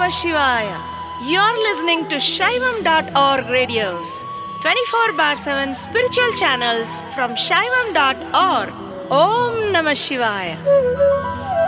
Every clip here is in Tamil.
Namah Shivaya. You're listening to Shaivam.org radios, 24 bar 7 spiritual channels from Shaivam.org. Om Namah Shivaya.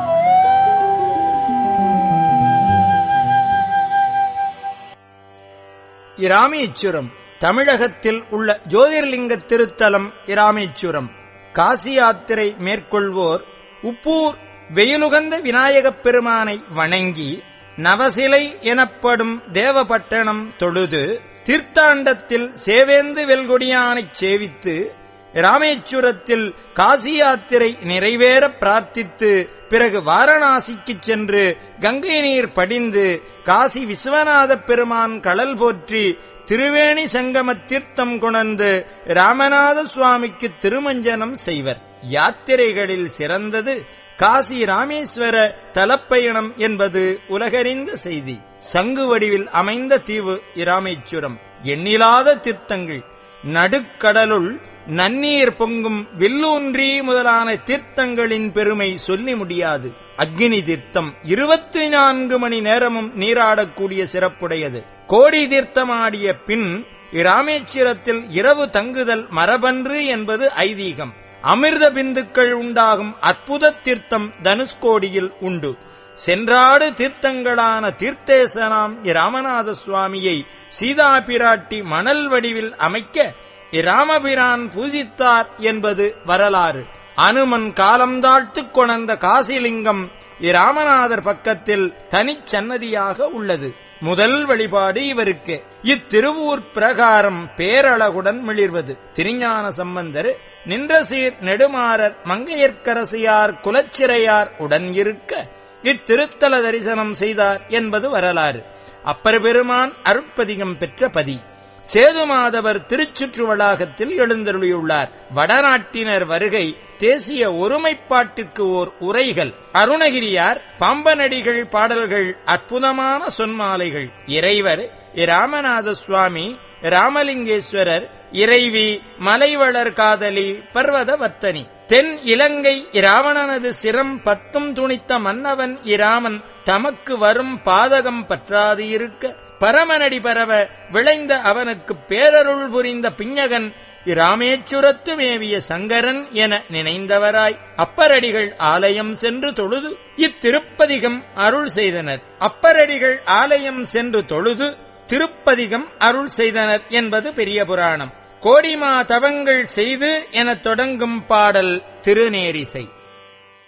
Rameswaram தமிழகத்தில் உள்ள ஜோதிர்லிங்க திருத்தலம் இராமேச்சுரம் காசி யாத்திரை மேற்கொள்வோர் உப்பூர் வெயிலுகந்த விநாயகப் பெருமானை வணங்கி நவசிலை எனப்படும் தேவபட்டணம் தொழுது தீர்த்தாண்டத்தில் சேவேந்து வெல்கொடியானைச் சேவித்து ராமேச்சுரத்தில் காசி யாத்திரை நிறைவேற பிரார்த்தித்து பிறகு வாரணாசிக்குச் சென்று கங்கை நீர் படிந்து காசி விஸ்வநாத பெருமான் கடல் போற்றி திருவேணி சங்கம தீர்த்தம் கொணர்ந்து ராமநாத சுவாமிக்கு திருமஞ்சனம் செய்வர் யாத்திரைகளில் சிறந்தது காசி ராமேஸ்வர தலப்பயணம் என்பது உலகறிந்த செய்தி சங்கு வடிவில் அமைந்த தீவு இராமேச்சுரம் எண்ணிலாத தீர்த்தங்கள் நடுக்கடலுள் நன்னீர் பொங்கும் வில்லூன்றி முதலான தீர்த்தங்களின் பெருமை சொல்லி முடியாது அக்னி தீர்த்தம் இருபத்தி நான்கு மணி நேரமும் நீராடக்கூடிய சிறப்புடையது கோடி தீர்த்தமாடிய பின் இராமேஸ்வரத்தில் இரவு தங்குதல் மரபன்று என்பது ஐதீகம் அமிர்த பிந்துக்கள் உண்டாகும் அற்புத தீர்த்தம் தனுஷ்கோடியில் உண்டு சென்றாடு தீர்த்தங்களான தீர்த்தேசனாம் இராமநாத சுவாமியை சீதா பிராட்டி மணல் வடிவில் அமைக்க இராமபிரான் பூஜித்தார் என்பது வரலாறு அனுமன் காலம் தாழ்த்துக் கொணர்ந்த காசிலிங்கம் இராமநாதர் பக்கத்தில் தனிச்சன்னதியாக உள்ளது முதல் வழிபாடு இவருக்கு இத்திருவூர் பிரகாரம் பேரழகுடன் மிளிர்வது திருஞான சம்பந்தர் நின்ற சீர் நெடுமாறர் மங்கையர்க்கரசியார் குலச்சிறையார் உடன் இருக்க இத்திருத்தல தரிசனம் செய்தார் என்பது வரலாறு அப்பர் பெருமான் அருட்பதிகம் பெற்ற பதி சேதுமாதவர் திருச்சுற்று வளாகத்தில் எழுந்தருளியுள்ளார் வடநாட்டினர் வருகை தேசிய ஒருமைப்பாட்டுக்கு ஓர் உரைகள் அருணகிரியார் பாம்பனடிகள் பாடல்கள் அற்புதமான சொன்மாலைகள் இறைவர் இராமநாத சுவாமி ராமலிங்கேஸ்வரர் இறைவி மலைவளர் காதலி பர்வத வர்த்தனி தென் இலங்கை இராவணனது சிரம் பத்தும் துணித்த மன்னவன் இராமன் தமக்கு வரும் பாதகம் பற்றாது இருக்க பரமனடி பரவ விளைந்த அவனுக்கு பேரருள் புரிந்த பிஞகன் இராமேச்சுரத்து மேவிய சங்கரன் என நினைந்தவராய் அப்பரடிகள் ஆலயம் சென்று தொழுது இத்திருப்பதிகம் அருள் செய்தனர் அப்பரடிகள் ஆலயம் சென்று தொழுது திருப்பதிகம் அருள் செய்தனர் என்பது பெரிய புராணம் கோடிமா தவங்கள் செய்து எனத் தொடங்கும் பாடல் திருநேரிசை